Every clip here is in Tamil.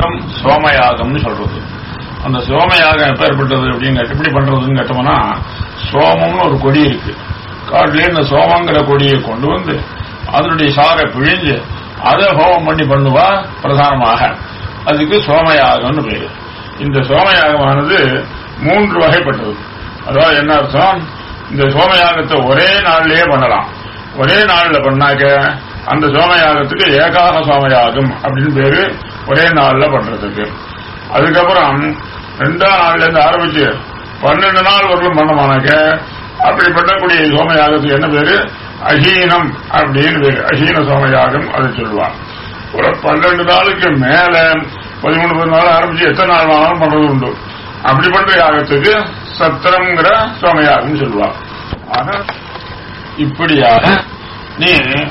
யாகம் சோமயாகம்னு சொல்றது அந்த சோமயாகம் எப்பேற்பட்டது அப்படின்னு கேட்டு- எப்படி பண்றதுன்னு கேட்டோம்னா சோமம்னு ஒரு கொடி இருக்கு காட்டிலே இந்த சோமங்கிற கொடியை கொண்டு வந்து அதனுடைய சாரை பிழிஞ்சு அதை ஹோமம் பண்ணி பண்ணுவா பிரதானமாக அதுக்கு சோமயாகம்னு பேரு இந்த சோமயாகமானது மூன்று வகைப்பட்டது அதாவது என்ன அர்த்தம் இந்த சோமயாகத்தை ஒரே நாள்லயே பண்ணலாம் ஒரே நாள்ல பண்ணாக்க அந்த சோமயாகத்துக்கு ஏகாக சோமயாகம் அப்படின்னு பேரு ஒரே நாள்ல பண்றதுக்கு அதுக்கப்புறம் ரெண்டாம் நாள்ல இருந்து ஆரம்பிச்சு பன்னெண்டு நாள் வரலும் பண்ணமானாக்க அப்படி பண்ணக்கூடிய சோமயாகத்துக்கு என்ன பேரு அஹீனம் அப்படின்னு பேரு அஹீன சோமயாகம் அதை சொல்லுவான் ஒரு பன்னெண்டு நாளுக்கு மேல பதிமூணு பதினாலு ஆரம்பிச்சு எத்தனை நாள் வேணாலும் பண்றது உண்டு அப்படி பண்ற யாகத்துக்கு சத்திரம்ங்கிற சோமயாகம் சொல்லுவான் ஆக இப்படியாக நீ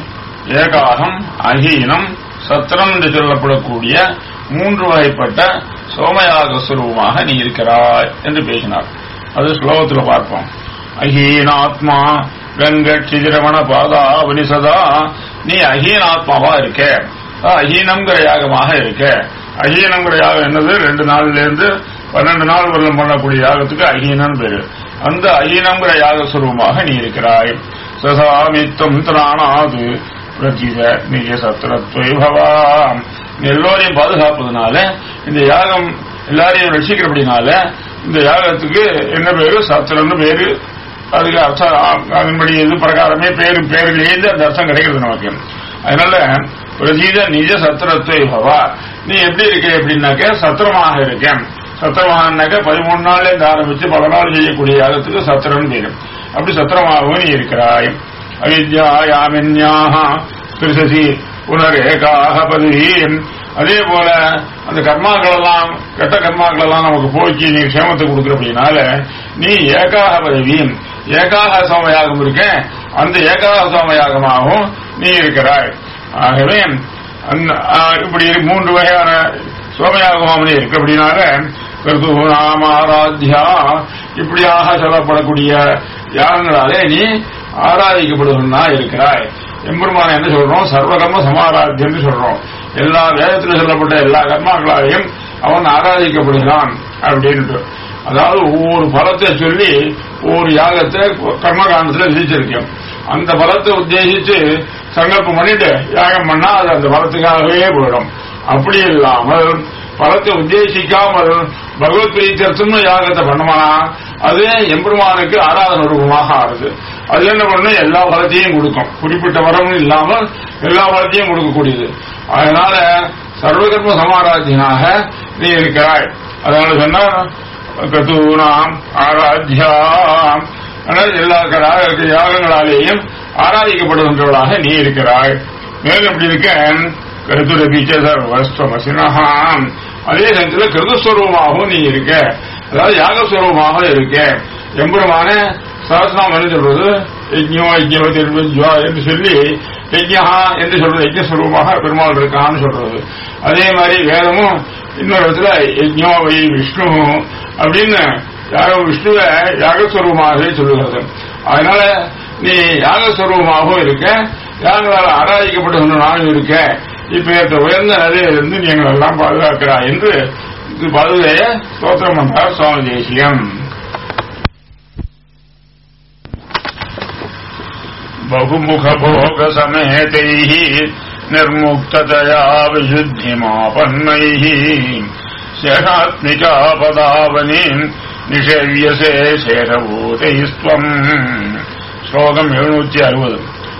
ஏகாகம் அஹீனம் சத்திரம் என்று சொல்லப்படக்கூடிய மூன்று வகைப்பட்ட சோமயாக சுரூபமாக நீ இருக்கிறாய் என்று பேசினார் அது ஸ்லோகத்தில் பார்ப்போம் அஹீனாத்மா கங்க சிதிரமண பாதா வனிசதா நீ அஹீனாத்மாவா இருக்க அஹ் அஹீனம்ங்கிற யாகமாக இருக்க அஹீனம்ங்கிற யாகம் என்னது ரெண்டு நாள்ல இருந்து பன்னெண்டு நாள் வரலும் பண்ணக்கூடிய யாகத்துக்கு அஹீனன் பேரு அந்த அஹீனம்ங்கிற யாக சுரூபமாக நீ இருக்கிறாய் சசாமித்தம் திராணாது பிரதித நிஜ சத்திரத்வை பவா நீ எல்லோரையும் பாதுகாப்பதுனால இந்த யாகம் எல்லாரையும் ரட்சிக்கிறபடினால இந்த யாகத்துக்கு என்ன பேரு சத்திரம்னு பேரு அதுக்கு அர்த்தம் அதன்படி இது பிரகாரமே பேரு பேரிலேருந்து அந்த அர்த்தம் கிடைக்கிறது நமக்கு அதனால பிரதீத நிஜ சத்திரத்துவ பவா நீ எப்படி இருக்க அப்படின்னாக்க சத்திரமாக இருக்கேன் சத்திரமாகனாக்க பதிமூணு நாள்ல இருந்து ஆரம்பிச்சு பல நாள் செய்யக்கூடிய யாகத்துக்கு சத்திரம்னு பேரு அப்படி சத்திரமாகவும் நீ இருக்கிறாய் அவித்யாயாமின்யாக திருசசி புனரேகாக பதவி அதே போல அந்த கர்மாக்கள் எல்லாம் கெட்ட கர்மாக்கள் எல்லாம் நமக்கு போக்கி நீ க்ஷேமத்தை கொடுக்குற அப்படின்னால நீ ஏகாக பதவியும் ஏகாக சோமயாகம் இருக்கேன் அந்த ஏகாக சோமயாகமாகவும் நீ இருக்கிறாய் ஆகவே அந்த- ஆ, இப்படி மூன்று வகையான சோமயாகமாக நீ இருக்கு அப்படின்னால ஆராத்யா இப்படியாக சொல்லப்படக்கூடிய யாகங்களாலே நீ ஆராதிக்கப்படுவனா இருக்கிறாய் எம்பெருமான என்ன சொல்றோம் சர்வகர்ம சமாராத்தியம் சொல்றோம் எல்லா வேதத்தில் சொல்லப்பட்ட எல்லா கர்மாக்களாலையும் அவன் ஆராதிக்கப்படுகிறான் அப்படின்ட்டு அதாவது ஒவ்வொரு பலத்தை சொல்லி ஒவ்வொரு யாகத்தை கர்மகாண்டத்துல விதிச்சிருக்கேன் அந்த பலத்தை உத்தேசிச்சு சங்கல்பம் பண்ணிட்டு யாகம் பண்ணா அது அந்த பலத்துக்காகவே போயிடும் அப்படி இல்லாமல் பலத்தை உத்தேசிக்காமல் பகவத் பிரீத்தியர்த்தம்னு யாகத்தை பண்ணமானா அது எம்பெருமானுக்கு ஆராதன ரூபமாக ஆறுது அது என்ன பண்ணும் எல்லா பலத்தையும் கொடுக்கும் குறிப்பிட்ட வரமும் இல்லாமல் எல்லா பலத்தையும் கொடுக்கக்கூடியது அதனால சர்வகர்ம சமாராத்தியனாக நீ இருக்கிறாய் அதனால சொன்னா கதூனாம் ஆராத்யாம் ஆனால் எல்லா யாக- யாகங்களாலேயும் ஆராதிக்கப்படுகின்றவளாக நீ இருக்கிறாய் மேலும் இப்படி இருக்க கருத்துரபிச்ச சர்வஸ்வமசினஹாம் அதே நேரத்தில் கிருதுஸ்வரூபமாகவும் நீ இருக்க அதாவது யாகஸ்வரூபமாக இருக்க எம்பெருமான சஹஸ்ரநாமம் என்ன சொல்றது யஜ்ஞோ யஜ்ஞோ திருவஜ்வா என்று சொல்லி யஜ்யா என்று சொல்றது யஜ்ஞஸ்வரூபமாக பெருமாள் இருக்கான்னு சொல்றது அதே மாதிரி வேதமும் இன்னொரு இடத்துல யஜ்ஞோ வை விஷ்ணு அப்படின்னு யாரோ விஷ்ணுவை யாகஸ்வரூபமாகவே சொல்லுகிறது அதனால நீ யாகஸ்வரூபமாகவும் இருக்க யாகங்களால் ஆராதிக்கப்படுகின்ற நானும் இருக்க இப்ப ஏற்ற உயர்ந்த நிலையிலிருந்து நீங்கள் எல்லாம் பாதுகாக்கிறாய் என்று இது பதுவைய ஸ்தோத்திரம் பண்றார் சுவாமி தேசியம் बहुमुखभोगसमेतैः निर्मुक्ततया विशुद्धिमापन्नैः शेषात्मिका पदावनीम् निषेव्यसे शेषभूतैस्त्वम् श्लोकम् एഴുന്നൂറ്റി അറുപത്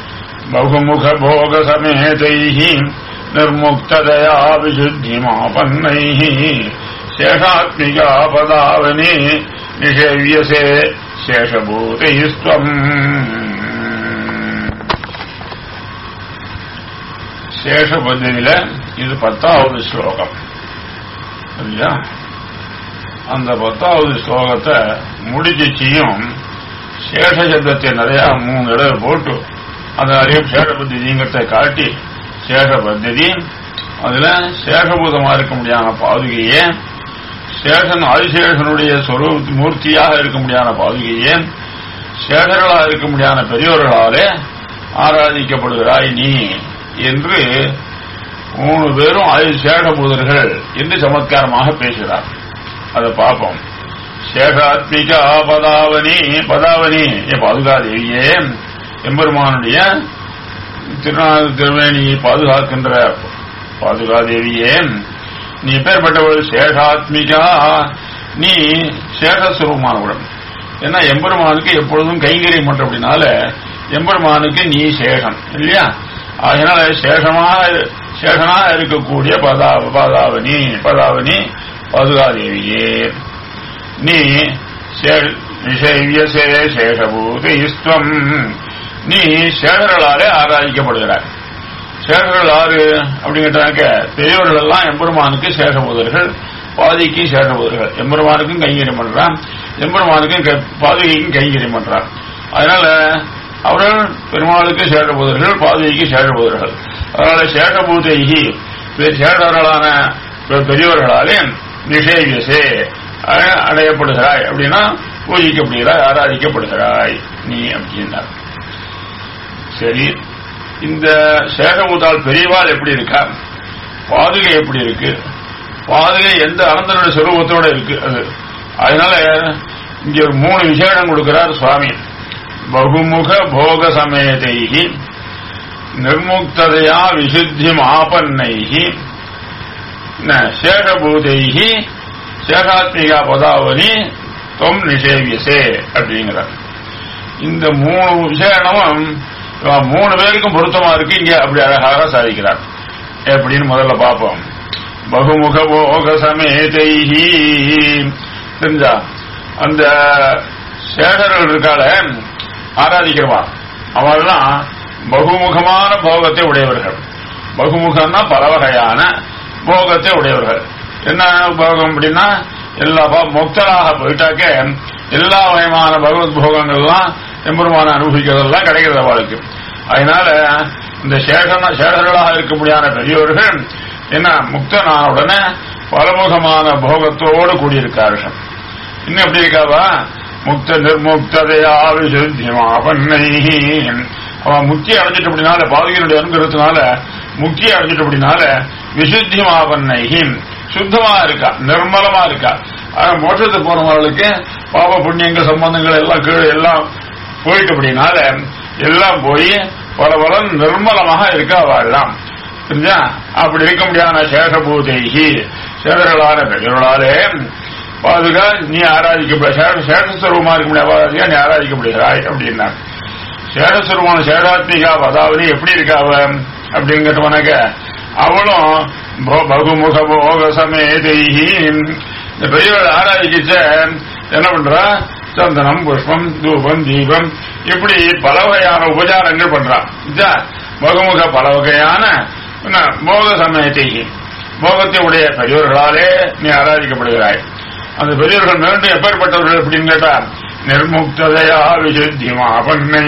बहुमुखभोगसमेतैः निर्मुक्ततया विशुद्धिमापन्नैः शेषात्मिका पदावनी निषेव्यसे शेषभूतैस्त्वम् சேஷ பத்தியில இது பத்தாவது ஸ்லோகம் இல்லையா அந்த பத்தாவது ஸ்லோகத்தை முடிச்சிச்சியும் சேஷ சப்தத்தை நிறைய மூணு தடவை போட்டு அந்த நிறைய சேஷ பத்திங்கிறத காட்டி சேஷ பத்தி அதுல சேஷபூதமா இருக்க முடியாத பாதுகையே சேஷன் ஆதிசேஷனுடைய சொரூப மூர்த்தியாக இருக்க முடியாத பாதுகையே சேஷர்களாக இருக்க முடியாத பெரியோர்களாலே ஆராதிக்கப்படுகிறாய் நீ என்று மூணு பேரும் அது சேஷபூதர்கள் என்று சமத்காரமாக பேசுகிறார் அதை பார்ப்போம் சேஷாத்மிகா பதாவனி பதாவனி என் பாதுகாதேவியே எம்பெருமானுடைய திருநாள் திருவேணியை பாதுகாக்கின்ற பாதுகாதேவியே நீ பேர்பட்டவள் சேஷாத்மிகா நீ சேஷஸ்வரூபமானவளும் ஏன்னா எம்பெருமானுக்கு எப்பொழுதும் கைங்கரியம் பண்ற அப்படின்னால எம்பெருமானுக்கு நீ சேஷம் இல்லையா அதனால சேஷமாக சேஷனா இருக்கக்கூடிய பதா பதாவனி பதாவனி பதுகாதேவியே நீ நிஷேவியசே சேஷபூதிஸ்துவம் நீ சேஷர்களாலே ஆராதிக்கப்படுகிறாய் சேஷர்கள் ஆறு அப்படிங்கிட்டாக்க பெரியவர்கள் எல்லாம் எம்பெருமானுக்கு சேஷபூதர்கள் பாதிக்கு சேஷபூதர்கள் எம்பெருமானுக்கும் கைங்கரியம் பண்றான் எம்பெருமானுக்கும் பாதுகைக்கும் கைங்கரியம் பண்றான் அதனால அவர்கள் பெருமாளுக்கு சேஷபூதர்கள் பாதுகைக்கு சேஷபூதர்கள் அதனால சேஷபூதைகி சேஷர்களான பெரியவர்களாலே நிஷேவியசே அடையப்படுகிறாய் அப்படின்னா பூஜிக்கப்படுகிறாய் ஆராதிக்கப்படுகிறாய் நீ அப்படின்னார் சரி இந்த சேகமுதால் பெரியவாள் எப்படி இருக்கா பாதுகை எப்படி இருக்கு பாதுகை எந்த அனந்தனுடைய சுரூபத்தோட இருக்கு அது அதனால இங்க ஒரு மூணு விசேஷம் கொடுக்கிறார் சுவாமி பகுமுக போக சமேதைகி நிர்முக்ததையா விசுத்தி ஆபன்னைகி சேஷபூதைகி சேஷாத்மிகா பதாவனி தொம் நிஷேவியசே அப்படிங்கிறார் இந்த மூணு விசேஷமும் மூணு பேருக்கும் பொருத்தமா இருக்கு இங்க அப்படி அழகாக சாதிக்கிறார் எப்படின்னு முதல்ல பார்ப்போம் பகுமுக போக சமேதைஹி தெரிஞ்சா அந்த சேகர்கள் இருக்கால ஆராதிக்கிறவா அவெல்லாம் பகுமுகமான போகத்தை உடையவர்கள் பகுமுகம்னா பல வகையான போகத்தை உடையவர்கள் என்ன போகம் அப்படின்னா எல்லா முக்தராக போயிட்டாக்க எல்லா வகையான பகவத் போகங்கள்லாம் எம்பெருமான அனுபவிக்கிறதெல்லாம் கிடைக்கிறது அவளுக்கு அதனால இந்த சேகன சேகர்களாக இருக்க முடியாத பெரியவர்கள் என்ன முக்தனான உடனே பலமுகமான போகத்தோடு கூடியிருக்கார்கள் இன்னும் எப்படி இருக்காவா முக்த நிர்முக்ததையா விசுத்தியமாவன்னை அவன் முக்தி அடைஞ்சிட்டு அப்படினால பாதகியனுடைய அனுகிரகத்தினால முக்தி அடைஞ்சிட்டு அப்படினால விசுத்தியமாவன்னை சுத்தமா இருக்கா நிர்மலமா இருக்கா மோட்சத்துக்கு போனவர்களுக்கு பாப புண்ணியங்கள் சம்பந்தங்கள் எல்லாம் கீழே எல்லாம் போயிட்டு அப்படினால எல்லாம் போய் பல பல நிர்மலமாக இருக்கா வாழலாம் புரிஞ்சா அப்படி இருக்க முடியாத சேஷபூதேகி சேஷர்களான பெரியவர்களாலே பாதுகா நீ ஆராதிக்கப்பட சேஷஸ்வரூபமா இருக்க முடியாது நீ ஆராதிக்கப்படுகிறாய் அப்படின்னா சேஷஸ்வரூபமான சேஷாத்மிகா பதாவதி எப்படி இருக்காவ அப்படின்னு கேட்டவனாக்க அவளும் பகுமுக போக சமேதைஹி இந்த பெரியவர்கள் ஆராதிக்கிச்ச என்ன பண்றா சந்தனம் புஷ்பம் தூபம் தீபம் இப்படி பல வகையான உபச்சாரங்கள் பண்றான் பகுமுக பல வகையான போக சமயத்தைக்கு போகத்தை உடைய பெரியவர்களாலே நீ ஆராதிக்கப்படுகிறாய் அந்த பெரியவர்கள் மீண்டும் எப்பேற்பட்டவர்கள் அப்படின்னு கேட்டா நிர்முக்ததையா விசுத்தியமா பண்ணை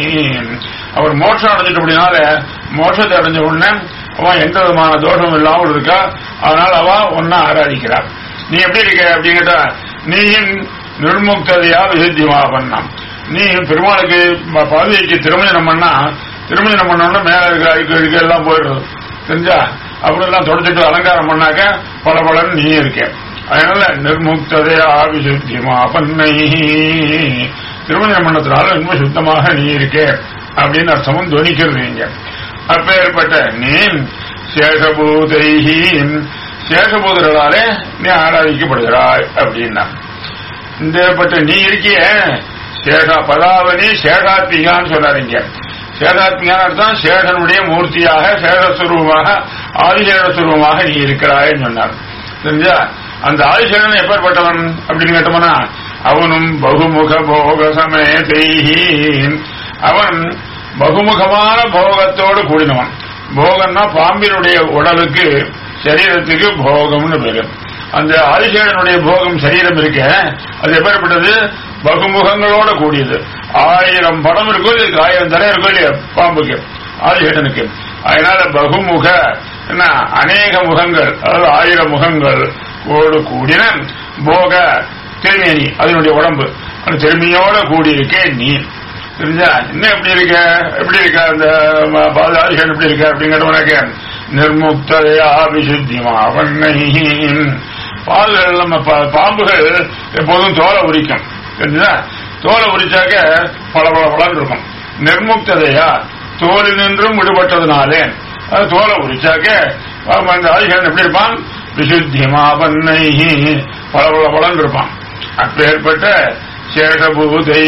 அவர் மோட்சம் அடைஞ்சிட்டு அப்படினால மோட்சத்தை அடைஞ்ச உடனே அவன் எந்த விதமான தோஷமும் இல்லாமல் இருக்கா அதனால அவ ஒன்னா ஆராதிக்கிறார் நீ எப்படி இருக்க அப்படின்னு கேட்டா நீயும் நிர்முக்ததையா விசுத்தியமா பண்ணாம் நீ பெருமாளுக்கு பதவிக்கு திருமணம் பண்ணா திருமணம் பண்ணோம்னா மேல இருக்க அழுக்கு அழுக்கு எல்லாம் போயிடுறது தெரிஞ்சா அப்படி எல்லாம் தொடச்சிட்டு அலங்காரம் பண்ணாக்க பல பலன் நீ இருக்க அதனால நிர்முக்ததையா விசுத்தியமா பண்ணை திருமண மண்டலத்தினால ரொம்ப சுத்தமாக நீ இருக்கே அப்படின்னு அர்த்தமும் துவனிக்கிறது நீங்க அப்பேற்பட்ட நீ சேஷபூதைஹி சேஷபூதர்களாலே நீ ஆராதிக்கப்படுகிறாய் அப்படின்னா இந்த பட்ட நீ இருக்கிய சேஷா பதாவனி சேஷாத்மிகான்னு சொன்னாருங்க சேஷாத்மிகான்னு அர்த்தம் சேஷனுடைய மூர்த்தியாக சேஷஸ்வரூபமாக ஆதிசேஷஸ்வரூபமாக நீ இருக்கிறாய்ன்னு சொன்னார் தெரிஞ்சா அந்த ஆதிசேஷன் எப்பேற்பட்டவன் அப்படின்னு கேட்டோம்னா அவனும் பகுமுக போக சமேதைஹி அவன் பகுமுகமான போகத்தோடு கூடினவன் போகம்னா பாம்பினுடைய உடலுக்கு சரீரத்துக்கு போகம்னு பேரு அந்த ஆதிசேடனுடைய போகம் சரீரம் இருக்க அது எப்பேற்பட்டது பகுமுகங்களோட கூடியது ஆயிரம் படம் இருக்கும் இதுக்கு ஆயிரம் தலை இருக்கும் இல்லையா பாம்புக்கு ஆதிசேடனுக்கு அதனால பகுமுக என்ன அநேக முகங்கள் அதாவது ஆயிரம் முகங்கள் கோடு கூடின போக திருமேனி அதனுடைய உடம்பு அந்த திரும்பியோட கூடியிருக்கே நீ தெரிஞ்சா என்ன எப்படி இருக்க எப்படி இருக்க அந்த ஆதிசேடன் எப்படி இருக்க அப்படிங்கிற உனக்கு நிர்முக்ததையா விசுத்திமாவண்ணை பால்கள் நம்ம பா- பாம்புகள் எப்போதும் தோலை உரிக்கும் தெரிஞ்சுதா தோலை உரிச்சாக்க பல பல பலன் இருக்கும் நிர்முக்ததையா தோலினின்றும் விடுபட்டதுனாலே அது தோலை உரிச்சாக்க பாம்பு அந்த ஆதிசேஷன் எப்படி இருப்பான் விசுத்திமாவண்ணை பல பல பலன் இருப்பான் அப்பேற்பட்ட சேஷபூதை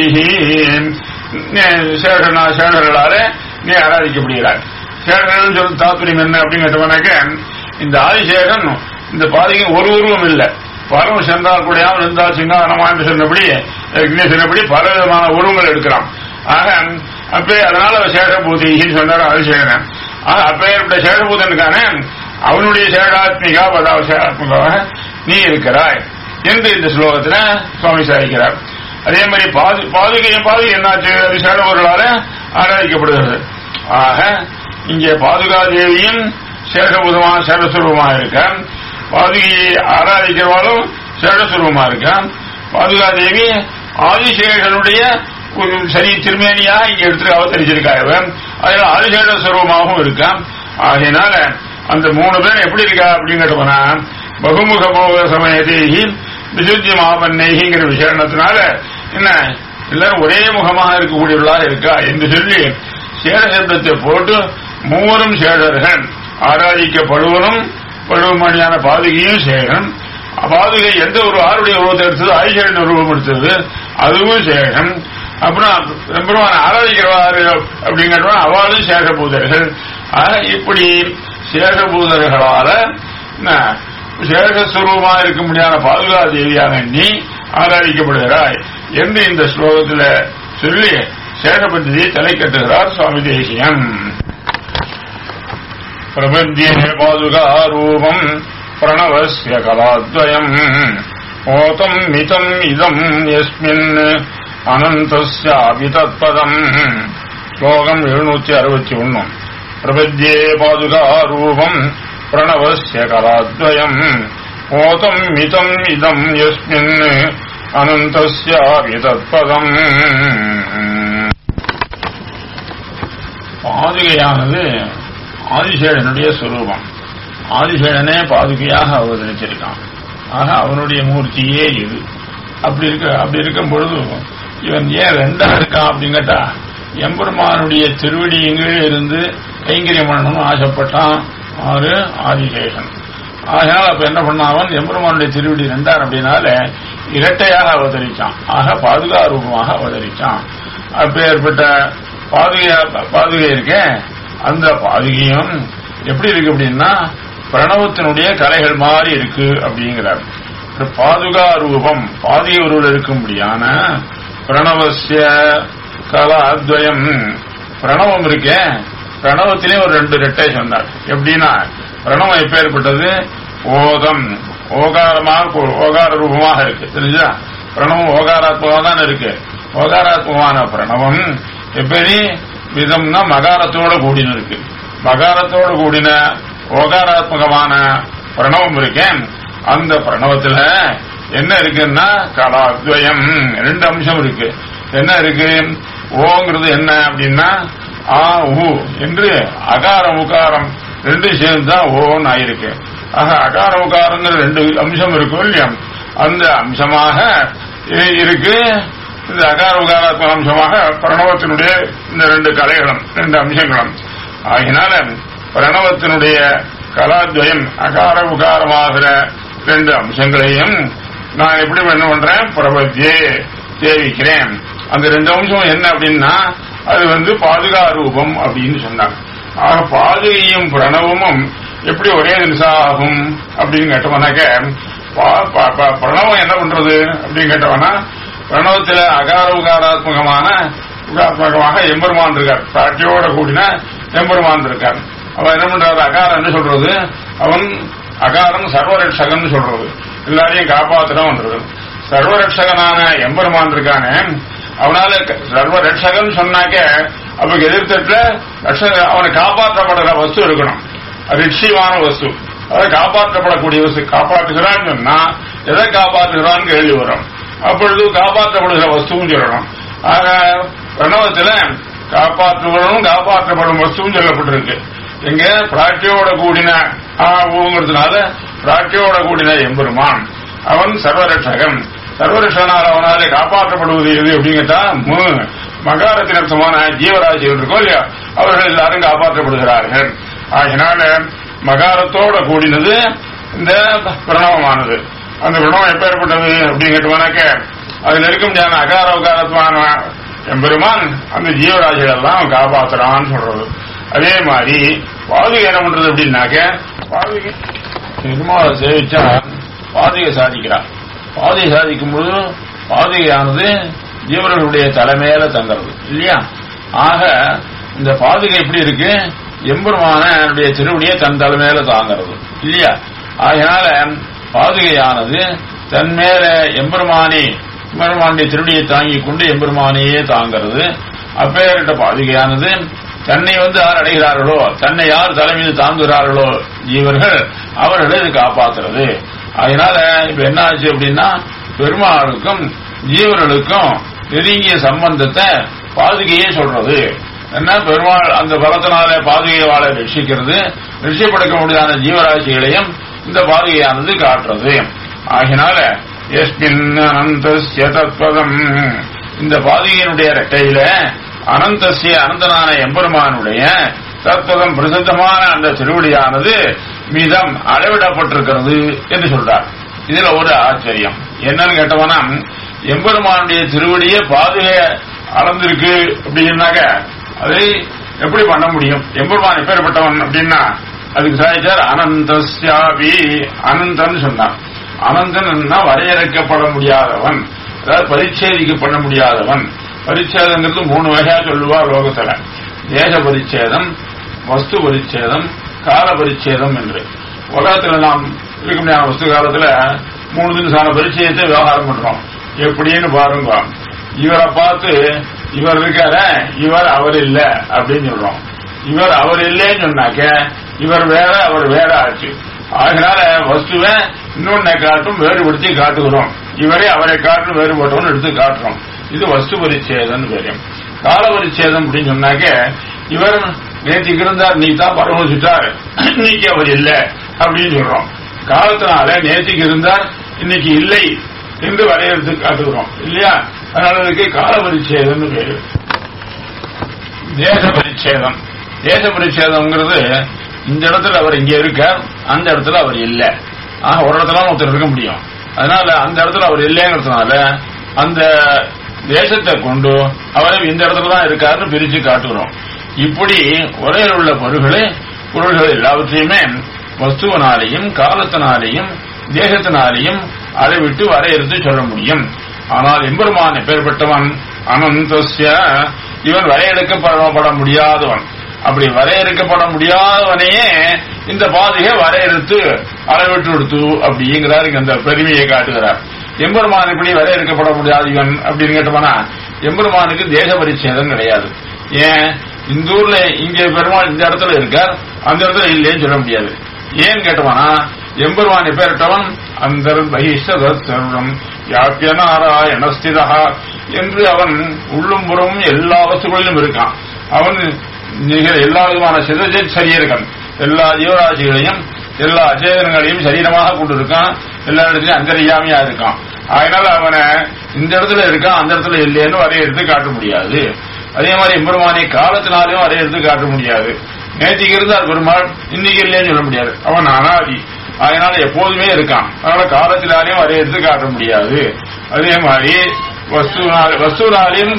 சேஷனா சேஷர்களாலே நீ ஆராதிக்கப்படுகிறார் சேஷர்கள் சொல்ல தாத்பரியம் என்ன அப்படின்னு கேட்டவனாக்க இந்த ஆதிசேஷன் இந்த பாதைக்கு ஒரு உருவம் இல்லை பரம் சென்றால் கூடியாமல் இருந்தால் சிங்காரமா என்று சொன்னபடி ஏற்கனவே சொன்னபடி பல விதமான உருவங்கள் எடுக்கிறான் ஆக அப்பே அதனால சேஷபூதின்னு சொன்னார் ஆதிசேகரன் ஆக அப்பேற்பட்ட சேஷபூதனுக்கான அவனுடைய சேஷாத்மிகா பதாவசாத்மிகாவாக நீ இருக்கிறாய் என்று இந்த ஸ்லோகத்துல சுவாமி சாதிக்கிறார் அதே மாதிரி பாது பாதுகையும் பாதுகை என்னாச்சு அது சேடவர்களால ஆராதிக்கப்படுகிறது ஆக இங்கே பாதுகா தேவியும் சேஷபூதமான சேடஸ்வரூபமா இருக்க பாதுகையை ஆராதிக்கிறவாலும் சேடஸ்வரூபமா இருக்க பாதுகா தேவி ஆதிசேஷனுடைய ஒரு சரி திருமேனியாக இங்க எடுத்து அவதரிச்சிருக்காங்க அதுல ஆதிசேஷ ஸ்வரூபமாகவும் இருக்கா ஆகையினால அந்த மூணு பேர் எப்படி இருக்கா அப்படின்னு கேட்டோம்னா பகுமுக போக சமயத்தேகி விசுத்தி மாபன்னைகிற விசேஷத்தினால என்ன எல்லாரும் ஒரே முகமாக இருக்கக்கூடியவர்களாக இருக்கா என்று சொல்லி சேர சப்தத்தை போட்டு மூவரும் சேடர்கள் ஆராதிக்கப்படுவனும் பழுவமணியான பாதுகையும் சேகன் பாதுகை எந்த ஒரு ஆருடைய உருவத்தை எடுத்தது ஆயுஷன் உருவம் எடுத்தது அதுவும் சேகன் அப்புறம் பெருமான் ஆராதிக்கிறவாறு அப்படிங்கிறவன் அவளும் சேஷபூதர்கள் ஆக இப்படி சேஷபூதர்களால என்ன, சேஷஸ்வரூபமா இருக்க முடியாத பாதுகா தேவியான நீ ஆராதிக்கப்படுகிறாய் என்று இந்த ஸ்லோகத்தில் சொல்லி சேஷபந்தியை தலை கட்டுகிறார் சுவாமி தேசியன் பிரபத்தியே பாதுகா ரூபம் பிரணவசிய கலாத்வயம் ஓதம் மிதம் இதம் எஸ்மின் அனந்தஸ்யாபி தத்பதம் ஸ்லோகம் எழுநூத்தி அறுபத்தி ஒன்னு பிரபத்தியே பாதுகா ரூபம் பிரணவசிய கலாத்வயம் ஓதம் மிதம் இதம் எஸ்மின் அனந்தஸ்யாபி தத்பதம் பாதுகையானது ஆதிசேடனுடைய சுரூபம் ஆதிசேடனே பாதுகையாக அவதரிச்சிருக்கான் ஆக அவனுடைய மூர்த்தியே இது அப்படி இருக்க அப்படி இருக்கும் பொழுது இவன் ஏன் ரெண்டா இருக்கான் அப்படின்னு கேட்டா எம்பெருமானுடைய திருவடி எங்கே இருந்து கைங்கரியம் பண்ணணும்னு ஆசைப்பட்டான் ஆறு ஆதிசேஷன் ஆகையால் அப்ப என்ன பண்ணாவன் எம்பெருமானுடைய திருவடி ரெண்டார் அப்படின்னால இரட்டையாக அவதரிச்சான் ஆக பாதுகா ரூபமாக அவதரிச்சான் அப்பேற்பட்ட பாதுகை பாதுகை இருக்க அந்த பாதுகையும் எப்படி இருக்கு அப்படின்னா பிரணவத்தினுடைய கலைகள் மாதிரி இருக்கு அப்படிங்கிறார் ஒரு பாதுகா ரூபம் பாதுகை உருவில் இருக்கும்படியான பிரணவசிய கலாத்வயம் பிரணவம் இருக்கே பிரணவத்திலே ஒரு ரெண்டு ரெட்டை சொன்னார் எப்படின்னா பிரணவம் எப்பேற்பட்டது ஓதம் ஓகாரமாக ஓகார ரூபமாக இருக்கு தெரிஞ்சா பிரணவம் ஓகாராத்மகமாக தான் இருக்கு ஓகாராத்மகமான பிரணவம் எப்படி விதம்னா மகாரத்தோட கூடின இருக்கு மகாரத்தோட கூடின ஓகாராத்மகமான பிரணவம் இருக்கேன் அந்த பிரணவத்துல என்ன இருக்குன்னா கலாத்வயம் ரெண்டு அம்சம் இருக்கு என்ன இருக்கு ஓங்கிறது என்ன அப்படின்னா ஆ உ என்று அகாரம் உகாரம் ரெண்டு சேர்ந்து தான் ஓன்னு ஆயிருக்கு ஆக அகார உகாரங்கிற ரெண்டு அம்சம் இருக்கும் இல்லையா அந்த அம்சமாக இ- இருக்கு இந்த அகார உகாராத்மக அம்சமாக பிரணவத்தினுடைய இந்த ரெண்டு கலைகளும் ரெண்டு அம்சங்களும் ஆகினால பிரணவத்தினுடைய கலாத்வயம் அகார உகாரமாகிற ரெண்டு அம்சங்களையும் நான் எப்படி என்ன பண்றேன் பிரபத்தியே தேவிக்கிறேன் அந்த ரெண்டு அம்சம் என்ன அப்படின்னா அது வந்து பாதுகா ரூபம் அப்படின்னு சொன்னாங்க ஆக பாதுகையும் பிரணவமும் எப்படி ஒரே நிமிஷம் அப்படின்னு கேட்டவனாக்க பா- பா- பா- பிரணவம் என்ன பண்றது அப்படின்னு கேட்டவனா பிரணவத்துல அகார உகாராத்மகமான உகாத்மகமாக எம்பெருமான் இருக்கார் சாட்சியோட கூடின எம்பெருமான் இருக்கார் அவன் என்ன பண்றாரு அகாரம் என்ன சொல்றது அவன் அகாரம் சர்வரட்சகன் சொல்றது எல்லாரையும் காப்பாத்துறவன்றது சர்வரட்சகனான எம்பெருமான் இருக்கானே அவனால க- சர்வரட்சகன் சொன்னாக்க அவனுக்கு எதிர்த்தட்டுல ரட்சக அவனை காப்பாற்றப்படுற வஸ்து இருக்கணும் ரிட்சியமான வஸ்து அதை காப்பாற்றப்படக்கூடிய வஸ்து காப்பாற்றுகிறான்னு சொன்னா எதை காப்பாற்றுகிறான்னு கேள்வி வரும் அப்பொழுது காப்பாற்றப்படுகிற வஸ்துவும் சொல்லணும் ஆக பிரணவத்துல காப்பாற்றுவனும் காப்பாற்றப்படும் வஸ்துவும் சொல்லப்பட்டிருக்கு எங்க பிராட்டியோட கூடின ஊங்கிறதுனால பிராட்டியோட கூடின எம்பெருமான் அவன் சர்வரட்சகன் சர்வரட்சகனால் அவனாலே காப்பாற்றப்படுவது எது அப்படிங்கட்டா மு மகாரத்தினர்த்தமான ஜீவராசிகள் இருக்கோ இல்லையா அவர்கள் எல்லாரும் காப்பாற்றப்படுகிறார்கள் ஆகினால மகாரத்தோட கூடினது இந்த பிரணவமானது அந்த பிரணவம் எப்பேற்பட்டது அப்படின்னு கேட்டுவானாக்க அதுல இருக்கும் ஞான அகார உகாரத்துவான எம்பெருமான் அந்த ஜீவராசிகள் எல்லாம் காப்பாத்துறான்னு சொல்றது அதே மாதிரி பாதுகை என்ன பண்றது அப்படின்னாக்க பாதுகை பெருமாளை சேவிச்சா பாதுகை சாதிக்கிறார் பாதுகை சாதிக்கும் பொழுது பாதுகையானது ஜீவர்களுடைய தலைமையில தங்கிறது இல்லையா ஆக இந்த பாதுகை எப்படி இருக்கு எம்பெருமான என்னுடைய திருவடியை தன் தலைமையில தாங்கிறது இல்லையா ஆகையினால பாதுகையானது தன் மேல எம்பெருமானி எம்பெருமானுடைய திருடியை தாங்கிக் கொண்டு எம்பெருமானையே தாங்கிறது அப்பேற்பட்ட பாதுகையானது தன்னை வந்து யார் அடைகிறார்களோ தன்னை யார் தலைமீது தாங்குகிறார்களோ ஜீவர்கள் அவர்களை இது காப்பாத்துறது அதனால இப்ப என்ன ஆச்சு அப்படின்னா பெருமாளுக்கும் ஜீவர்களுக்கும் நெருங்கிய சம்பந்தத்தை பாதுகையே சொல்றது என்ன பெருமாள் அந்த பலத்தினால பாதுகையை வாழ ரட்சிக்கிறது ரட்சிப்படுத்த முடியாத ஜீவராசிகளையும் இந்த பாதுகையானது காட்டுறது ஆகினால எஸ்மின் அனந்தஸ்ய தத்பதம் இந்த பாதுகையினுடைய ரெட்டையில அனந்தசிய அனந்தனான எம்பெருமானுடைய தத்பதம் பிரசித்தமான அந்த திருவடியானது மிதம் அளவிடப்பட்டிருக்கிறது என்று சொல்றார் இதுல ஒரு ஆச்சரியம் என்னன்னு கேட்டவனா எம்பெருமானுடைய திருவடியே பாதுகை அளந்திருக்கு அப்படின்னாக்க அதை எப்படி பண்ண முடியும் எம்பெருமான் எப்பேற்பட்டவன் அப்படின்னா அதுக்கு சாதிச்சார் அனந்தஸ்யாபி அனந்தன் சொன்னான் அனந்தன் வரையறுக்கப்பட முடியாதவன் அதாவது பரிச்சேதிக்கப்பட முடியாதவன் பரிச்சேதங்கிறது மூணு வகையா சொல்லுவா லோகத்துல தேச பரிச்சேதம் வஸ்து பரிச்சேதம் கால பரிச்சேதம் என்று உலகத்துல நாம் இருக்க முடியாத வஸ்து காலத்துல மூணு தினசான பரிச்சயத்தை விவகாரம் பண்றோம் எப்படின்னு பாருங்க இவரை பார்த்து இவர் இருக்கார இவர் அவர் இல்ல அப்படின்னு சொல்றோம் இவர் அவர் இல்லைன்னு சொன்னாக்க இவர் வேற அவர் வேற ஆச்சு அதனால வஸ்துவை இன்னொன்னை காட்டும் வேறுபடுத்தி காட்டுகிறோம் இவரே அவரை காட்டும் வேறுபட்டவன் எடுத்து காட்டுறோம் இது வஸ்து பரிச்சேதம் பேரும் கால பரிச்சேதம் அப்படின்னு சொன்னாக்க இவர் நேற்றுக்கு இருந்தார் நீ தான் பரவச்சுட்டார் இன்னைக்கு அவர் இல்ல அப்படின்னு சொல்றோம் காலத்தினால நேற்றுக்கு இருந்தார் இன்னைக்கு இல்லை என்று வரையறுத்து காட்டுகிறோம் இல்லையா அதனால அதுக்கு கால பரிச்சேதம் பேரு தேச பரிச்சேதம் தேச பரிச்சேதம்ங்கிறது இந்த இடத்துல அவர் இங்க இருக்கார் அந்த இடத்துல அவர் இல்ல ஆக ஒரு இடத்துல ஒருத்தர் இருக்க முடியும் அதனால அந்த இடத்துல அவர் இல்லைங்கிறதுனால அந்த தேசத்தை கொண்டு அவரை இந்த இடத்துல தான் இருக்காருன்னு பிரிச்சு காட்டுகிறோம் இப்படி உரையில் உள்ள பொருள்களை பொருள்கள் எல்லாவற்றையுமே வஸ்துவனாலேயும் காலத்தினாலேயும் தேசத்தினாலேயும் அதை விட்டு வரையறுத்து சொல்ல முடியும் ஆனால் எம்பெருமான் எப்பேற்பட்டவன் அனந்தஸ்ய இவன் வரையறுக்கப்பட முடியாதவன் அப்படி வரையறுக்கப்பட முடியாதவனையே இந்த பாதையை வரையறுத்து அளவிட்டு கொடுத்து அப்படிங்கிறார் இங்க அந்த பெருமையை காட்டுகிறார் எம்பெருமான் இப்படி வரையறுக்கப்பட முடியாது இவன் அப்படின்னு கேட்டோம்னா எம்பெருமானுக்கு தேச பரிச்சேதம் கிடையாது ஏன் இந்த ஊர்ல இங்க பெருமாள் இந்த இடத்துல இருக்கார் அந்த இடத்துல இல்லைன்னு சொல்ல முடியாது ஏன்னு கேட்டோம்னா எம்பெருமான் எப்பேரிட்டவன் அந்த பகிஷ்டம் யாப்பிய நாராயணஸ்திதா என்று அவன் உள்ளும் புறமும் எல்லா வஸ்துகளிலும் இருக்கான் அவன் நிகழ் எல்லா விதமான சித சரீரகன் எல்லா ஜீவராசிகளையும் எல்லா அச்சேதனங்களையும் சரீரமாக கொண்டிருக்கான் எல்லா இடத்துலயும் அந்தரியாமையா இருக்கான் அதனால அவனை இந்த இடத்துல இருக்கான் அந்த இடத்துல இல்லைன்னு வரையறுத்து காட்ட முடியாது அதே மாதிரி எம்பெருமானை காலத்தினாலையும் வரையறுத்து காட்ட முடியாது நேற்றுக்கு இருந்தார் பெருமாள் இன்னைக்கு இல்லைன்னு சொல்ல முடியாது அவன் அனாதி அதனால எப்போதுமே இருக்கான் அதனால காலத்தினாலையும் வரையறுத்து காட்ட முடியாது அதே மாதிரி வஸ்துனால வஸ்துனாலையும்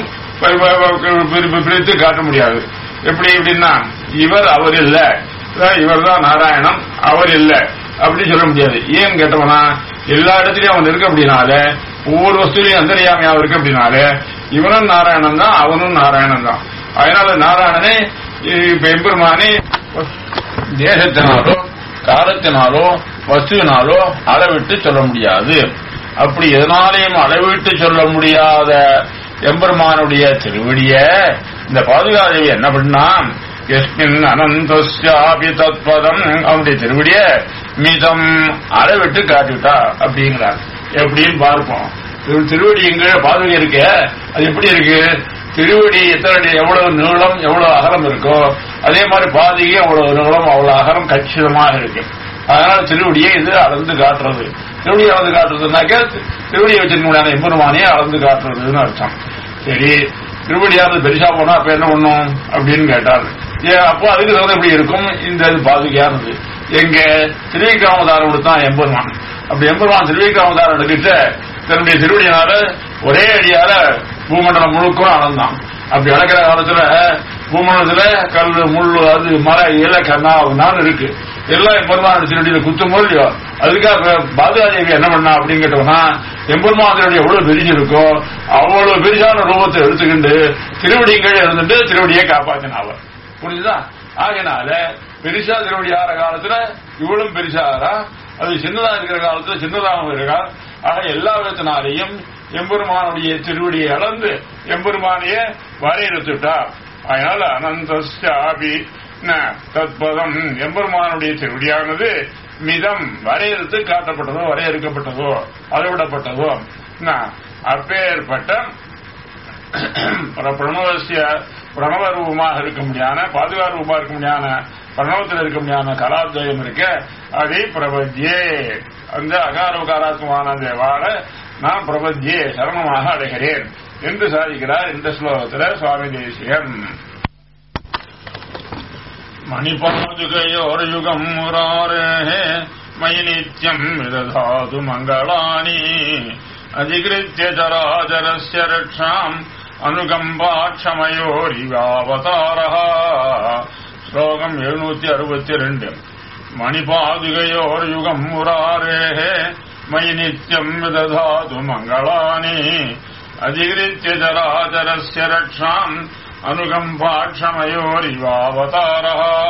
பிரித்து காட்ட முடியாது எப்படி எப்படின்னா இவர் அவர் இல்ல இவர் தான் நாராயணம் அவர் இல்ல அப்படின்னு சொல்ல முடியாது ஏன்னு கேட்டவனா எல்லா இடத்துலயும் அவன் இருக்க அப்படின்னால ஒவ்வொரு வஸ்துலையும் அந்தரியாமையா இருக்கு அப்படின்னால இவனும் நாராயணன் தான் அவனும் நாராயணன் தான் அதனால நாராயணனே இப்ப எம்பெருமானே தேசத்தினாலோ காலத்தினாலோ வஸ்துவினாலோ அளவிட்டு சொல்ல முடியாது அப்படி எதனாலையும் அளவிட்டு சொல்ல முடியாத எம்பெருமானுடைய திருவடிய இந்த பாதுகாதேவி என்ன பண்ணா எஸ்மின் அனந்தஸ்யாபி தத்பதம் அவனுடைய திருவடிய மிதம் அளவிட்டு காட்டிவிட்டா அப்படிங்கிறார் எப்படின்னு பார்ப்போம் திருவடி எங்க பாதுகை இருக்க அது எப்படி இருக்கு திருவடி எத்தனை எவ்வளவு நீளம் எவ்வளவு அகலம் இருக்கோ அதே மாதிரி பாதிகை அவ்வளவு நீளம் அவ்வளவு அகரம் கச்சிதமாக இருக்கு அதனால திருவடியை இது அளந்து காட்டுறது திருவடியை அளந்து காட்டுறதுனாக்க திருவடியை வச்சிருக்க எம்பெருமானையே அளந்து காட்டுறதுன்னு அர்த்தம் சரி திருவடியாவது பெருசா போனா அப்ப என்ன பண்ணும் அப்படின்னு கேட்டார் ஏன் அப்போ அதுக்கு தகுந்த எப்படி இருக்கும் இந்த இது பாதுகையானது எங்க திருவிக்கிராமதாரோடு தான் எம்பெருமான் அப்படி எம்பெருமான் திருவிக்கிராமதாரோட கிட்ட தன்னுடைய திருவடியினால ஒரே அடியால பூமண்டலம் முழுக்கும் அளந்தான் அப்படி அளக்கிற காலத்துல பூமண்டலத்துல கல் முள் அது மலை இலை கண்ணா நான் இருக்கு எல்லாம் எம்பெருமானோட திருவடியில குத்தும் இல்லையோ அதுக்காக பாதுகாதேவி என்ன பண்ணா அப்படின்னு கேட்டோம்னா எம்பெருமான் திருவடி எவ்வளவு பெருசு இருக்கோ அவ்வளவு பெருசான ரூபத்தை எடுத்துக்கிண்டு திருவடிங்கள் இருந்துட்டு திருவடியை காப்பாத்தின அவர் புரிஞ்சுதா ஆகினால பெருசா திருவடி ஆற காலத்துல இவ்வளவு பெருசாரா அது சின்னதா இருக்கிற காலத்துல சின்னதாகவும் இருக்கா ஆக எல்லா விதத்தினாலையும் எம்பெருமானுடைய திருவடியை அளந்து எம்பெருமானையே வரையறுத்துட்டார் அதனால அனந்தாபி தத்பதம் எம்பெருமானுடைய திருவடியானது மிதம் வரையறுத்து காட்டப்பட்டதோ வரையறுக்கப்பட்டதோ அளவிடப்பட்டதோ அப்பேற்பட்ட பிரணவசிய பிரணவ ரூபமாக இருக்க முடியாத பாதுகா ரூபமா இருக்க முடியாத பிரணவத்தில் இருக்க முடியாத கலாத்வயம் இருக்க அதை பிரபத்தியே அந்த அகாரகாராத்மான தேவால நான் பிரபத்தியே சரணமாக அடைகிறேன் என்று சாதிக்கிறார் இந்த ஸ்லோகத்தில் சுவாமி தேசியம் மணிபாதுகையோர் யுகம் முராரே மயி நித்யம் விததாது மங்களானி அதிகிருத்திய சராச்சரஸ்ய ரக்ஷாம் அனுகம்பாட்சமயோரிவாவதாரா ஸ்லோகம் எழுநூத்தி அறுபத்தி ரெண்டு மணிபாதுகையோர் யுகம் முராரே மயி நித்யம் விததாது மங்களானி அதிகிருத்திய சராச்சரஸ்ய ரக்ஷாம் அனுகம்பாட்சமயோரிவாவதாரா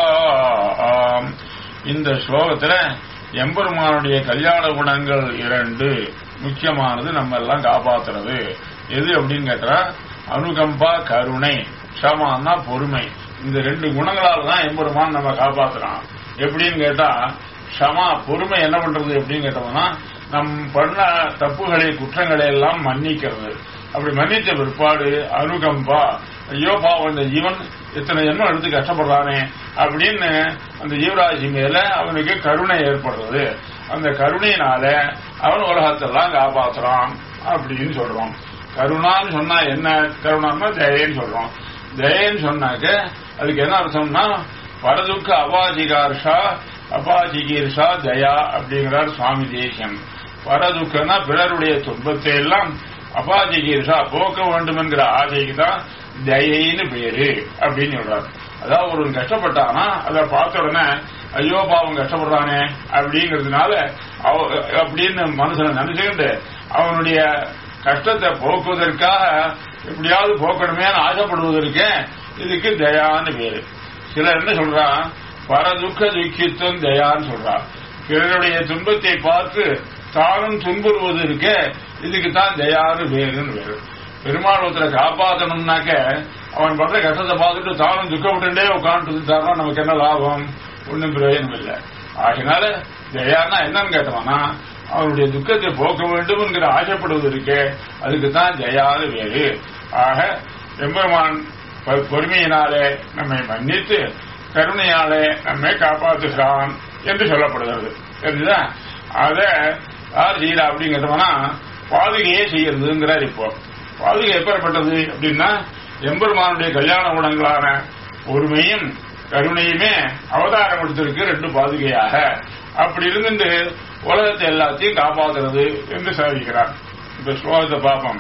இந்த ஸ்லோகத்துல எம்பெருமானுடைய கல்யாண குணங்கள் இரண்டு முக்கியமானது நம்ம எல்லாம் காப்பாத்துறது எது அப்படின்னு கேட்டா அனுகம்பா கருணை க்ஷமான்னா பொறுமை இந்த ரெண்டு குணங்களால தான் எம்பெருமான் நம்ம காப்பாத்துறான் எப்படின்னு கேட்டா க்ஷமா பொறுமை என்ன பண்றது எப்படின்னு கேட்டோம்னா நம் பண்ண தப்புகளை குற்றங்களை எல்லாம் மன்னிக்கிறது அப்படி மன்னித்த பிற்பாடு அனுகம்பா ஐயோ பாவம் இந்த ஜீவன் இத்தனை ஜென்மம் எடுத்து கஷ்டப்படுறானே அப்படின்னு அந்த ஜீவராசி மேல அவனுக்கு கருணை ஏற்படுறது அந்த கருணையினால அவன் உலகத்தெல்லாம் காப்பாத்துறான் அப்படின்னு சொல்றோம் கருணான்னு சொன்னா என்ன கருணான்னா தயன்னு சொல்றோம் தயன்னு சொன்னாக்க அதுக்கு என்ன அர்த்தம்னா பரதுக்க அபாதிகார்ஷா அபாதிகீர்ஷா தயா அப்படிங்கிறார் சுவாமி தேசியம் பரதுக்கனா பிறருடைய துன்பத்தை எல்லாம் அபாதிகீர்ஷா போக்க வேண்டும் என்கிற ஆசைக்கு தான் தயைன்னு பேரு அப்படின்னு சொல்றாரு அதாவது ஒரு கஷ்டப்பட்டானா அதை பார்த்த உடனே ஐயோ பாவம் கஷ்டப்படுறானே அப்படிங்கிறதுனால அப்படின்னு மனுஷனை நினைச்சுக்கிட்டு அவனுடைய கஷ்டத்தை போக்குவதற்காக எப்படியாவது போக்கணுமேனு ஆசைப்படுவதற்கு இதுக்கு தயான்னு பேரு சிலர் என்ன சொல்றான் பரதுக்க துக்கித்துவம் தயான்னு சொல்றான் பிறருடைய துன்பத்தை பார்த்து தானும் துன்புறுவது இருக்க இதுக்கு தான் தயான்னு பேருன்னு பேரு பெருமாள் ஒருத்தரை காப்பாற்றணும்னாக்க அவன் பண்ற கஷ்டத்தை பார்த்துட்டு தானும் துக்கப்பட்டுட்டே உட்காந்துட்டாருன்னா நமக்கு என்ன லாபம் ஒன்றும் பிரயோஜனம் இல்லை ஆகினால தயானா என்னன்னு கேட்டோம்னா அவனுடைய துக்கத்தை போக்க வேண்டும் என்கிற ஆசைப்படுவது இருக்கே அதுக்கு தான் ஜெயாது வேறு ஆக எம்பெருமான் பொறுமையினாலே நம்மை மன்னித்து கருணையாலே நம்மை காப்பாற்றுகிறான் என்று சொல்லப்படுகிறது தெரிஞ்சுதா அத யார் செய்யறா அப்படிங்கிறோம்னா பாதுகையே செய்யறதுங்கிறார் இப்போ பாதுகை எப்பேற்பட்டது அப்படின்னா எம்பெருமானுடைய கல்யாண குணங்களான பொறுமையும் கருணையுமே அவதாரம் எடுத்திருக்கு ரெண்டு பாதுகையாக அப்படி இருந்துட்டு உலகத்தை எல்லாத்தையும் காப்பாத்துறது என்று சாதிக்கிறார் இந்த ஸ்லோகத்தை பார்ப்போம்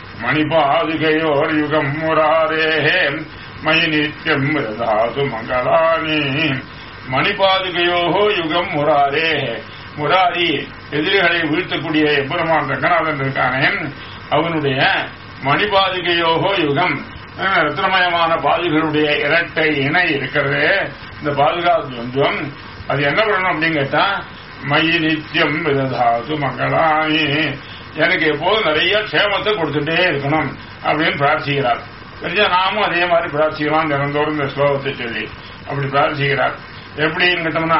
மணிபாதுகையோர் யுகம் முராரேஹே மயி நித்தியம் தாது மங்களானி மணிபாதுகையோகோ யுகம் முராரே முராரி எதிரிகளை வீழ்த்தக்கூடிய எம்பெருமான் ரங்கநாதன் இருக்கானே அவனுடைய மணிபாதுகையோகோ யுகம் ரத்னமயமான பாதுகளுடைய இரட்டை இணை இருக்கிறது இந்த பாதுகாப்பு துவம் அது என்ன பண்ணணும் அப்படின்னு கேட்டா மயி நித்தியம் விததாது மங்களானி எனக்கு எப்போதும் நிறைய க்ஷேமத்தை கொடுத்துட்டே இருக்கணும் அப்படின்னு பிரார்த்திக்கிறார் சரியா நாமும் அதே மாதிரி பிரார்த்திக்கலாம் தினந்தோறும் இந்த ஸ்லோகத்தை சொல்லி அப்படி பிரார்த்திக்கிறார் எப்படின்னு கேட்டோம்னா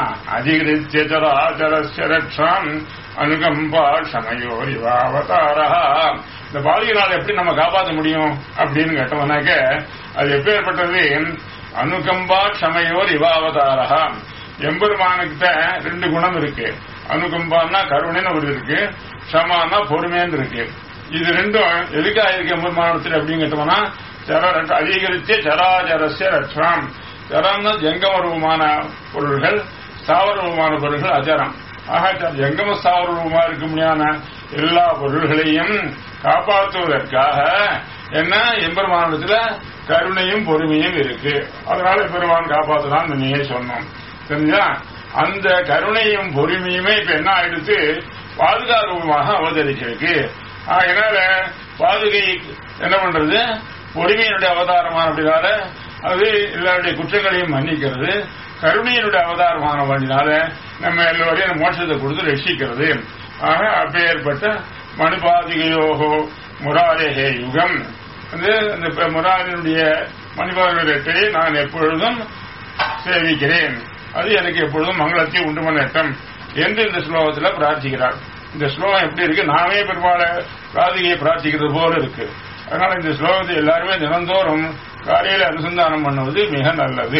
அதிகிருத்தியச்சராச்சரஸ்ய ரக்ஷாம் அனுகம்பா சமயோரிவாவதாரா இந்த பாலியனால் எப்படி நம்ம காப்பாற்ற முடியும் அப்படின்னு கேட்டோம்னாக்க அது எப்பேற்பட்டது அனுகம்பா க்ஷமையோர் இவாவதாரா எம்பெருமானுக்கிட்ட ரெண்டு குணம் இருக்கு அனுகம்பான்னா கருணைன்னு ஒரு இருக்கு க்ஷமானா பொறுமைன்னு இருக்கு இது ரெண்டும் எதுக்காக இருக்கு எம்பெருமானத்தில் அப்படின்னு கேட்டோம்னா சர அதிகரித்து சராச்சரஸ்ய ரட்சணம் சரம்னா ஜங்கம ரூபமான பொருள்கள் ஸ்தாவர ரூபமான பொருள்கள் அஜரம் ஆக ஜங்கம ஸ்தாவர ரூபமா இருக்க முடியாத எல்லா பொருள்களையும் காப்பாற்றுவதற்காக என்ன எம்பெருமானத்துல கருணையும் பொறுமையும் இருக்கு அதனால பெருமான் காப்பாற்றலாம் நீயே சொன்னோம் தெரிஞ்சா அந்த கருணையும் பொறுமையுமே இப்ப என்ன ஆயிடுத்து பாதுகா ரூபமாக அவதரிச்சிருக்கு அதனால பாதுகை என்ன பண்றது பொறுமையினுடைய அவதாரமான அப்படினால அது எல்லாருடைய குற்றங்களையும் மன்னிக்கிறது கருணையினுடைய அவதாரமான வண்டினால நம்ம எல்லோரையும் மோட்சத்தை கொடுத்து ரட்சிக்கிறது ஆக அப்பேற்பட்ட மணிபாதிகையோகோ முராரேகே யுகம் வந்து அந்த முராரினுடைய மணிபாதத்தை நான் எப்பொழுதும் சேவிக்கிறேன் அது எனக்கு எப்பொழுதும் மங்களத்தை உண்டு பண்ணட்டும் என்று இந்த ஸ்லோகத்தில் பிரார்த்திக்கிறார் இந்த ஸ்லோகம் எப்படி இருக்கு நாமே பெருமாளை ராதிகையை பிரார்த்திக்கிறது போல இருக்கு அதனால இந்த ஸ்லோகத்தை எல்லாருமே தினந்தோறும் காலையில அனுசந்தானம் பண்ணுவது மிக நல்லது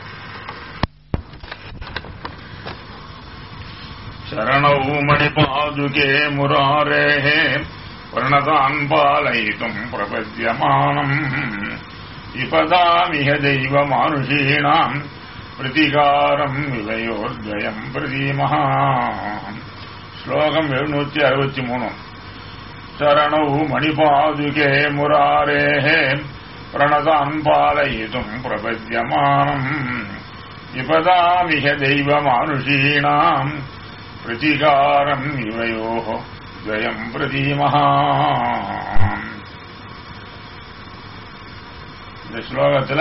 சரணௌ மணிபாதுகே முராரேஹே பிரணதான் பாலயித்தும் பிரபத்தியமானம் விபதாமிக தெய்வ மானுஷீணாம் பிரதிகாரம் இவையோர்ஜயம் பிரதீமஹா ஸ்லோகம் எழுநூத்தி அறுபத்தி மூணு சரணௌ மணிபாதுகே முராரேஹே பிரணதான் பாலயித்தும் பிரபத்தியமானம் விபதாமிக தெய்வ மானுஷீணாம் பிரதிகாரம் இவையோ ஜயம் பிரதீமஹா இந்த ஸ்லோகத்துல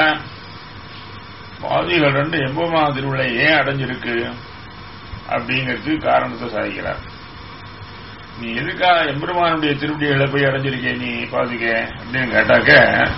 பாதிகள் ரெண்டு எம்பமா திருவிழை ஏன் அடைஞ்சிருக்கு அப்படிங்கிறதுக்கு காரணத்தை சாதிக்கிறார் நீ எதுக்கா எம்பெருமானுடைய திருவடிகளை போய் அடைஞ்சிருக்கே நீ பாதிக்க அப்படின்னு கேட்டாக்க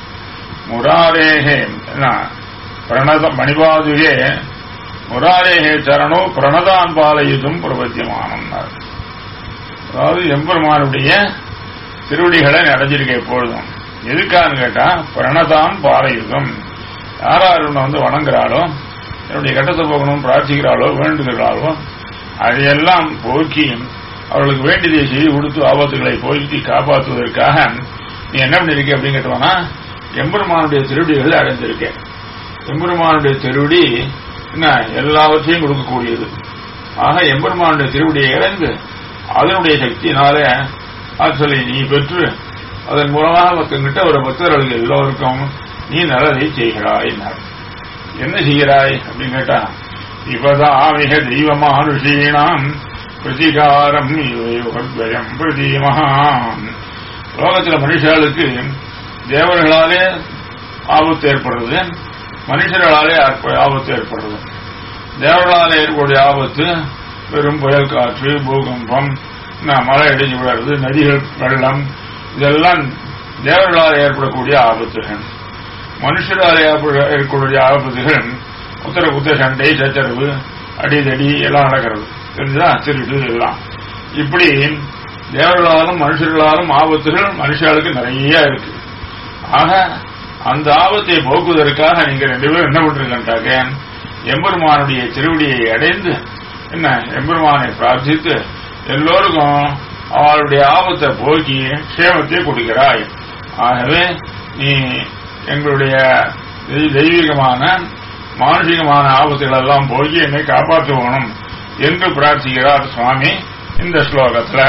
முராரேகே பிரணத மணிபாதுகே முராரேகே சரணோ பிரணதான் பாலயுதும் பிரபத்தியமானார் அதாவது எம்பெருமானுடைய திருவடிகளை அடைஞ்சிருக்க எப்பொழுதும் எதுக்கான்னு கேட்டா பிரணதாம் பாலயுதம் யாரார் உன்னை வந்து வணங்குறாளோ என்னுடைய கட்டத்தை போகணும் பிரார்த்திக்கிறாளோ வேண்டுகிறாளோ அதையெல்லாம் போக்கி அவர்களுக்கு வேண்டியதை செய்து கொடுத்து ஆபத்துகளை போக்கி காப்பாற்றுவதற்காக நீ என்ன பண்ணிருக்க அப்படின்னு கேட்டோம்னா எம்பெருமானுடைய திருவடிகளை அடைஞ்சிருக்கேன் எம்பெருமானுடைய திருவடி என்ன எல்லாவற்றையும் கொடுக்கக்கூடியது ஆக எம்பெருமானுடைய திருவடியை இழந்து அதனுடைய சக்தியினால ஆற்றலை நீ பெற்று அதன் மூலமாக மத்தங்கிட்ட ஒரு பக்தர்களுக்கு எல்லோருக்கும் நீ நல்லதை செய்கிறாய் என்ன செய்கிறாய் அப்படின்னு கேட்டா இப்பதாமிக தெய்வமானுஷீனாம் பிரதிகாரம் யுகம் பிரதீமகாம் லோகத்தில் மனுஷர்களுக்கு தேவர்களாலே ஆபத்து ஏற்படுறது மனுஷர்களாலே ஆபத்து ஏற்படுறது தேவர்களாலே ஏற்படைய ஆபத்து பெரும் புயல் காற்று பூகம்பம் மழை இடிஞ்சு விடுறது நதிகள் வெள்ளம் இதெல்லாம் தேவர்களால் ஏற்படக்கூடிய ஆபத்துகள் மனுஷரால் ஏற்படக்கூடிய ஆபத்துகள் உத்தர குத்த சண்டை சச்சரவு அடிதடி எல்லாம் நடக்கிறது தெரிஞ்சா திருட்டு எல்லாம் இப்படி தேவர்களாலும் மனுஷர்களாலும் ஆபத்துகள் மனுஷர்களுக்கு நிறைய இருக்கு ஆக அந்த ஆபத்தை போக்குவதற்காக நீங்க ரெண்டு பேரும் என்ன பண்றீங்கன்றாக்க எம்பெருமானுடைய திருவடியை அடைந்து என்ன எம்பெருமானை பிரார்த்தித்து எல்லோருக்கும் அவளுடைய ஆபத்தை போக்கி க்ஷேமத்தை கொடுக்கிறாய் ஆகவே நீ எங்களுடைய தெய்வீகமான மானசீகமான ஆபத்துகள் எல்லாம் போக்கி என்னை காப்பாற்றுவணும் என்று பிரார்த்திக்கிறார் சுவாமி இந்த ஸ்லோகத்துல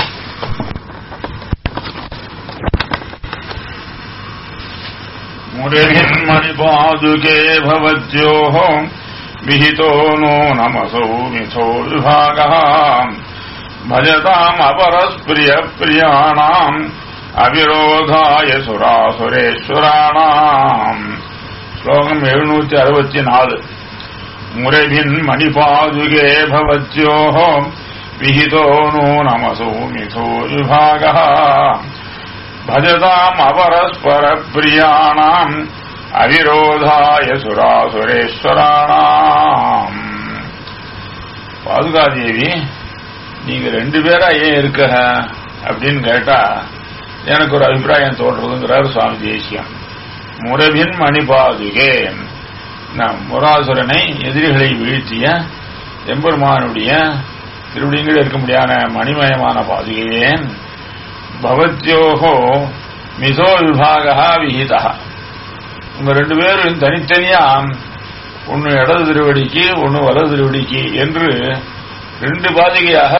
முருகின் மணிபாதுகே பவத்யோஹோ விஹிதோ நோ நமசோ மிதோ விபாகः भजताम् अपरस्प्रियप्रियाणाम् அவிரோதாய சுராசுரேஸ்வராணாம் ஸ்லோகம் எழுநூத்தி அறுபத்தி நாலு முறைபின் மணிபாதுகே பவத்யோஹோ விஹிதோ நோ நமசோ மிதோ விபாக பஜதாம் அபரஸ்பர பிரியாணாம் அவிரோதாய சுராசுரேஸ்வராணாம் பாதுகாதேவி நீங்க ரெண்டு பேரா ஏன் இருக்க அப்படின்னு கேட்டா எனக்கு ஒரு அபிப்பிராயம் தோன்றதுங்கிறார் சுவாமி தேசியம் முரபின் மணிபாதுகே நம் முராசுரனை எதிரிகளை வீழ்த்திய எம்பெருமானுடைய திருவடிங்கள் இருக்க முடியாத மணிமயமான பாதுகையேன் பவத்யோகோ மிசோ விபாகா விகிதா உங்க ரெண்டு பேரும் தனித்தனியா ஒன்னு இடது திருவடிக்கு ஒன்னு வலது திருவடிக்கு என்று ரெண்டு பாதிகையாக